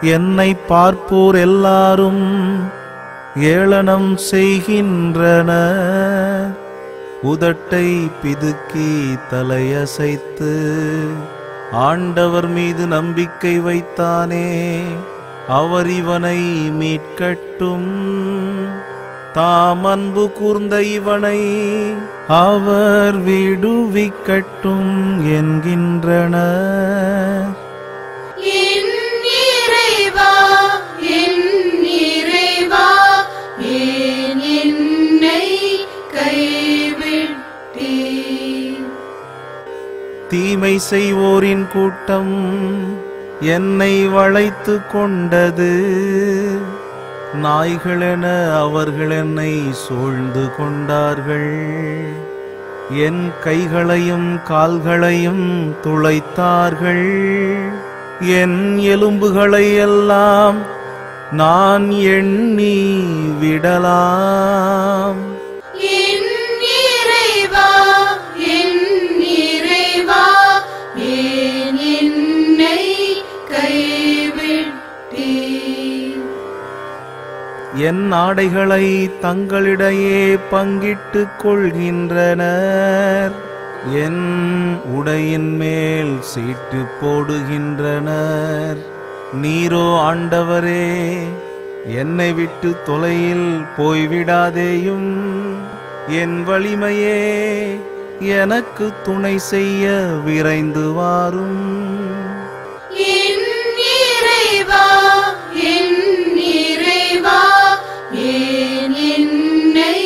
என்னை பார்ப்போர் எல்லாரும் ஏளனம் செய்கின்றனர் உதட்டை பிதுக்கி தலையசைத்து ஆண்டவர் மீது நம்பிக்கை வைத்தானே அவர் இவனை மீட்கட்டும் தாம் அன்பு கூர்ந்த இவனை அவர் விடுவிக்கட்டும் என்கின்றனர் என் இறைவா என் இறைவா ஏன் என்னை கைவிட்டீர் தீமை செய்வோரின் கூட்டம் என்னை வளைத்து கொண்டது நாய்களென அவர்கள் என்னை சூழ்ந்து கொண்டார்கள் என் கைகளையும் கால்களையும் துளைத்தார்கள் என் எலும்புகளை எல்லாம் நான் எண்ணி விடலாம் என் இறைவா என் இறைவா ஏன் என்னை கைவிட்டீர் என் ஆடைகளை தங்களிடையே பங்கிட்டுக் கொள்கின்றனர் என் உடையின் மேல் சீட்டு போடுகின்றனர் நீரோ ஆண்டவரே என்னை விட்டு தொலையில் போய்விடாதேயும் என் வலிமையே எனக்கு துணை செய்ய விரைந்து வாரும் என் இறைவா என் இறைவா ஏன் என்னை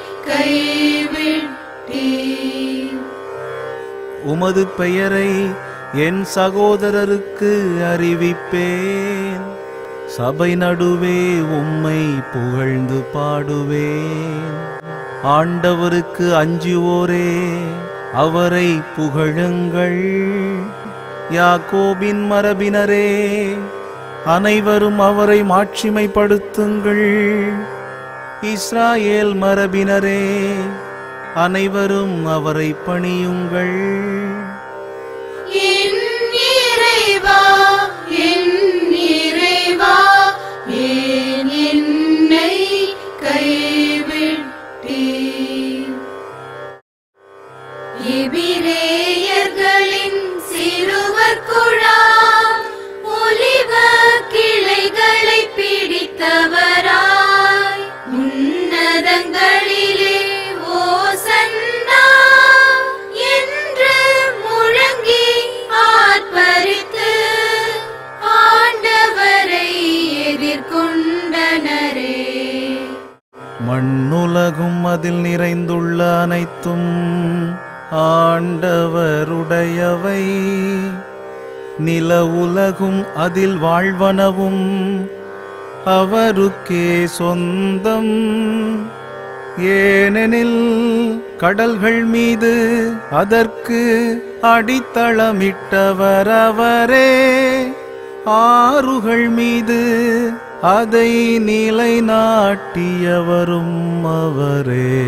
கைவிட்டீர் உமது பெயரை என் சகோதரருக்கு அறிவிப்பேன் சபை நடுவே உம்மை புகழ்ந்து பாடுவேன் ஆண்டவருக்கு அஞ்சுவோரே அவரை புகழுங்கள் யாக்கோபின் மரபினரே அனைவரும் அவரை மாட்சிமைப்படுத்துங்கள் இஸ்ராயேல் மரபினரே அனைவரும் அவரை பணியுங்கள் என் இறைவா என் இறைவா ஏன் என்னை கைவிட்டீர் எபிரேயர்களின் சிறுவர் குழாம் ஒலிவ கிளைகளை பிடித்தவராய் உன்னதங்களிலே ஓசன்னா என்று முழங்கி ஆர்ப்பரித்து ஆண்டவரை எதிர்கொண்டனரே மண்ணுலகும் அதில் நிறைந்துள்ள அனைத்தும் ஆண்டவருடையவை நில உலகும் அதில் வாழ்வனவும் அவருக்கே சொந்தம் ஏனெனில் கடல்கள் மீது அதற்கு அடித்தளமிட்டவர் அவரே ஆறுகள் மீது அதை நிலைநாட்டியவரும் அவரே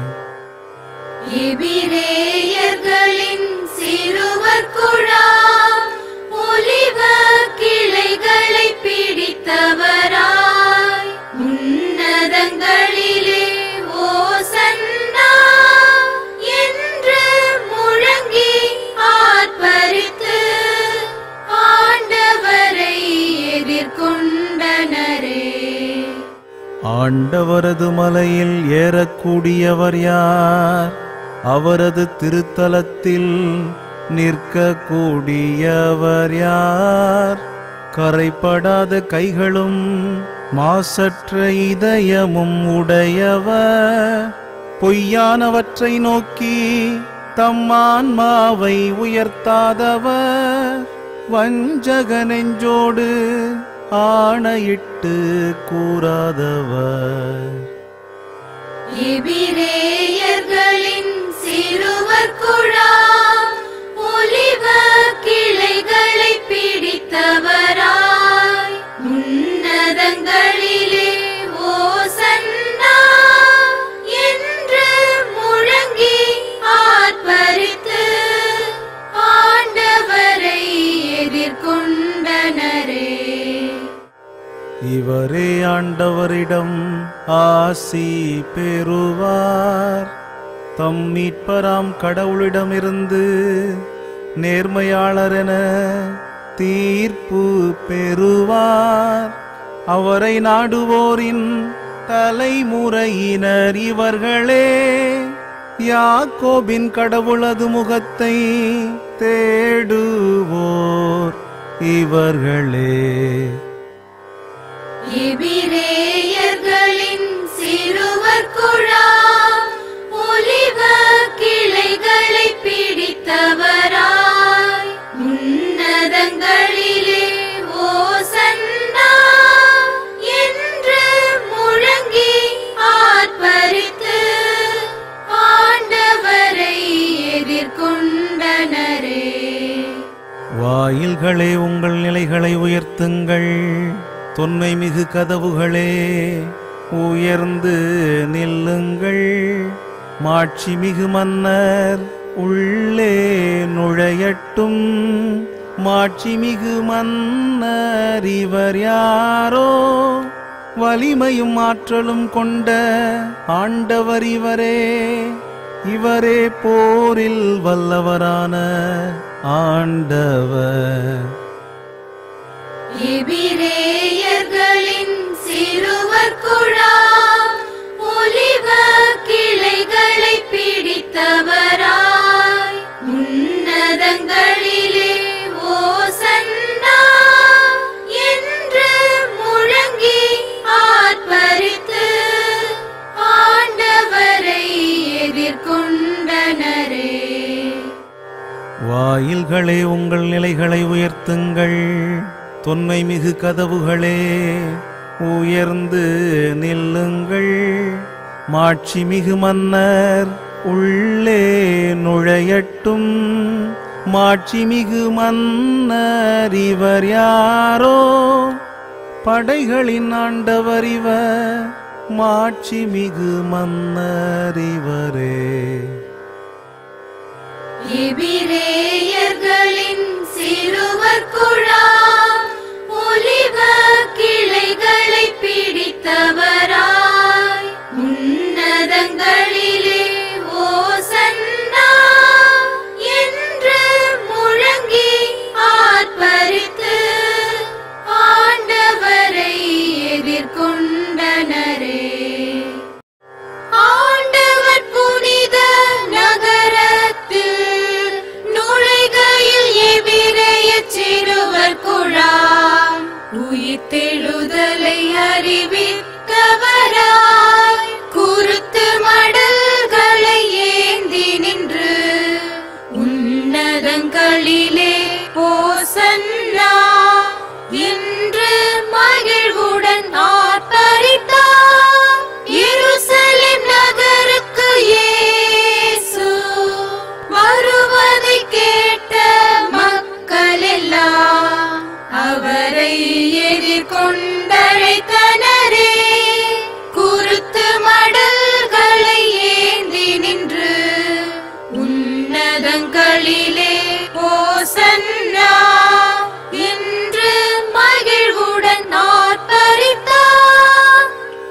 எபிரேயர்களின் சிறுவர் குழாம் ஒலிவ கிளைகளை பிடித்தவராய் உன்னதங்களிலே ஓசன்னா என்று முழங்கி ஆர்ப்பரித்து ஆண்டவரை எதிர்கொண்டனரே ஆண்டவரது மலையில் ஏறக்கூடியவர் யார் அவரது திருத்தலத்தில் நிற்கக்கூடியவர் யார் கரைப்படாத கைகளும் மாசற்ற இதயமும் உடையவர் பொய்யானவற்றை நோக்கி தம் ஆன்மாவை உயர்த்தாதவர் வஞ்சக நெஞ்சோடு ஆணையிட்டு கூறாதவர் எபிரேயர்களின் சிறுவர் குழாம் ஒலிவ கிளைகளை பிடித்தவராய் உன்னதங்களிலே ஓசன்னா என்று முழங்கி ஆர்ப்பரித்து ஆண்டவரை எதிர்கொண்டனரே இவரே ஆண்டவரிடம் ஆசி பெறுவார் தம் மீட்பராம் கடவுளிடமிருந்து நேர்மையாளரென தீர்ப்பு பெறுவார் அவரை நாடுவோரின் தலைமுறையினர் இவர்களே யாக்கோபின் கடவுளது முகத்தை தேடுவோர் இவர்களே எபிரேயர்களின் சிறுவர் குழாம் ஒலிவ கிளைகளை பிடித்தவராய் உன்னதங்களிலே ஓசன்னா என்று முழங்கி ஆர்ப்பரித்து ஆண்டவரை எதிர்கொண்டனரே வாயில்களே உங்கள் நிலைகளை உயர்த்துங்கள் தொன்மை மிகு கதவுகளே உயர்ந்து நில்லுங்கள் மாட்சி மிகு மன்னர் உள்ளே நுழையட்டும் மாட்சி மிகு மன்னர் இவர் யாரோ வலிமையும் ஆற்றலும் கொண்ட ஆண்டவர் இவரே இவரே போரில் வல்லவரான ஆண்டவர் எபிரேயர்களின் சிறுவர் குழாம் ஒலிவ கிளைகளை பிடித்தவராய் உன்னதங்களிலே ஓசன்னா என்று முழங்கி ஆர்ப்பரித்து ஆண்டவரை எதிர்கொண்டனரே வாயில்களே உங்கள் நிலைகளை உயர்த்துங்கள் தொன்மை மிகு கதவுகளே உயர்ந்து நில்லுங்கள் மாட்சி மிகு மன்னர் உள்ளே நுழையட்டும் மாட்சி மிகு மன்னர் இவர் யாரோ படைகளின் ஆண்டவர் இவர் மாட்சி மிகு மன்னர் இவரே எபிரேயர்களின் சிறுவர் குழாம் ஒலிவ கிளைகளை பிடித்தவராய் உன்னதங்களிலே ஓசன்னா என்று முழங்கி ஆர்ப்பரித்து ஆண்டவரை எதிர்கொண்டனரே ஆண்டவர் புனித நகரத்தில் நுழைகையில் எபிரேய சிறுவர் குழாம் உயிர்த்தெழுதலை அறிவித்தவராய் குருத்து மடல்களை ஏந்தி நின்று உன்னதங்களிலே போசன்னா என்று மகிழ்வுடன் ஆர்ப்பரித்தார் எருசலேம் நகருக்கு இயேசு வருவதை கேட்ட மக்கள் எல்லாம் அவரை எதிர்கொண்டழைத்தனரே குருத்து மடல்களை ஏந்தி நின்று உன்னதங்களிலே போசன்னா என்று மகிழ்வுடன் ஆர்ப்பரித்தார்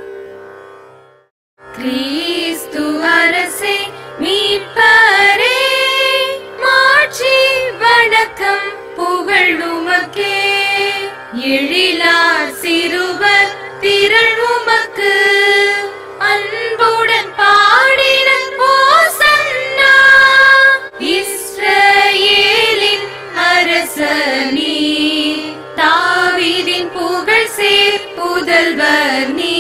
கிறிஸ்து அரசே மீட்பரே மாட்சி வணக்கம் புகழ் உமக்கே எழிலார் சிறுவர் திரள் உமக்கு அன்புடன் பாடின போசன்னா இஸ்ரவேலின் அரசனே தாவீதின் புகழ் சேர் புதல்வர் நீ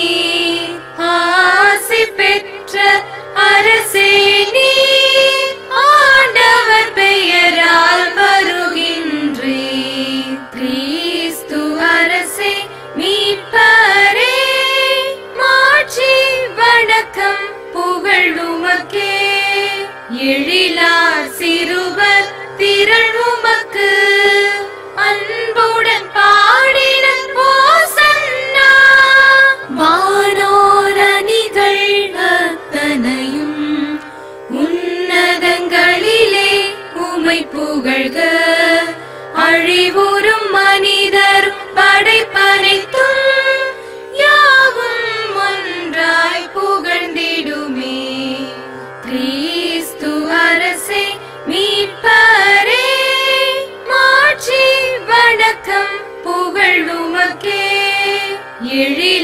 ஆசி பெற்ற அரசே நீ ஆண்டவர் பெயரால் வருகின்றே கிறிஸ்து அரசே மீட்பரே மாட்சி வணக்கம் புகழ் உமக்கே எழிலார் சிறுவர் திரள் உமக்கு அன்புடன் பாடின போசன்னா வா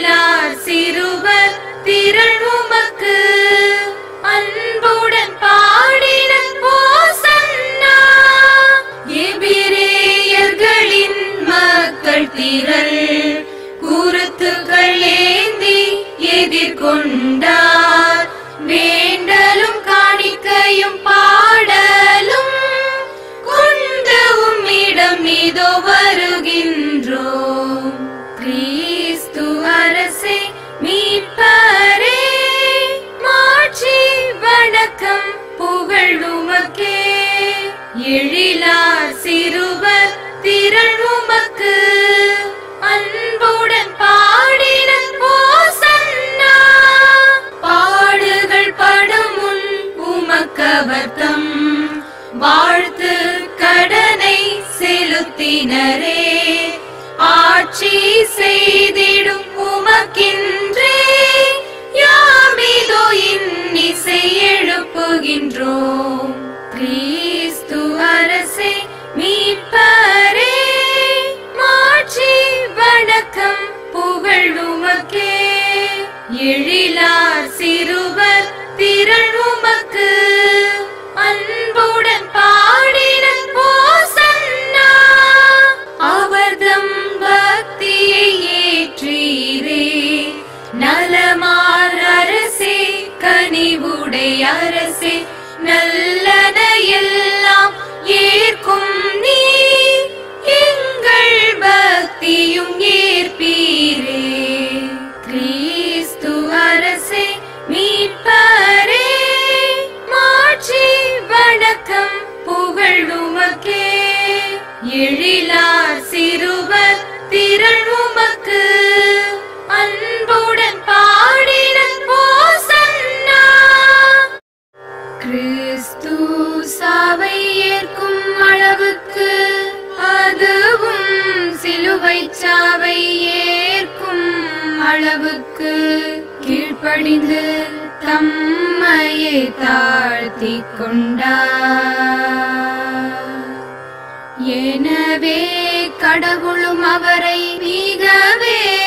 எழிலார் சிறுவர் திரள் உமக்கு அன்புடன் பாடின ஓசன்னா எபிரேயர்களின் மக்கள் திரள் குருத்துக்கள் ஏந்தி எதிர்கொண்டார் வேண்டலும் காணிக்கையும் பாடலும் கொண்டு உம்மிடம் இதோ வருகின்றோம் கிறிஸ்து அரசே மீட்பரே மாட்சி வணக்கம் புகழ் உமக்கே எழிலார் சிறுவர் திரள் உமக்கு அன்புடன் பாடின ஓசன்னா பாடுகள் படும் முன் உமக்கவர்த்தம் வாழ்த்து கடனை செலுத்தினரே ஆட்சி செய்திடும் உமக்கின்றே யாமிதோ இன்னிசை எழுப்புகின்றோம் கிறிஸ்து அரசே மீட்பரே மாட்சி வணக்கம் புகழ் உமக்கே எழிலார் சிறுவர் திரள் உமக்கு அன்புடன் பாடின ஓசன்னா அவர்தம் பக்தியை ஏற்றீரே நலமார் அரசே கனிவுடை அரசே நல்லன எல்லாம் ஏற்கும் நீ எங்கள் பக்தியும் ஏற்பீரே கிறிஸ்து அரசே மீட்பரே மாட்சி வணக்கம் புகழ் உமக்கே எழிலார் சிறுவர் திரள் உமக்கு அன்புடன் பாடின ஓசன்னா கிறிஸ்து சாவை ஏற்கும் அளவுக்கு அதுவும் சிலுவை சாவை ஏற்கும் அளவுக்கு கீழ்ப்படிந்து தம்மையே தாழ்த்தி கொண்டார் எனவே கடவுளும் அவரை மிகவே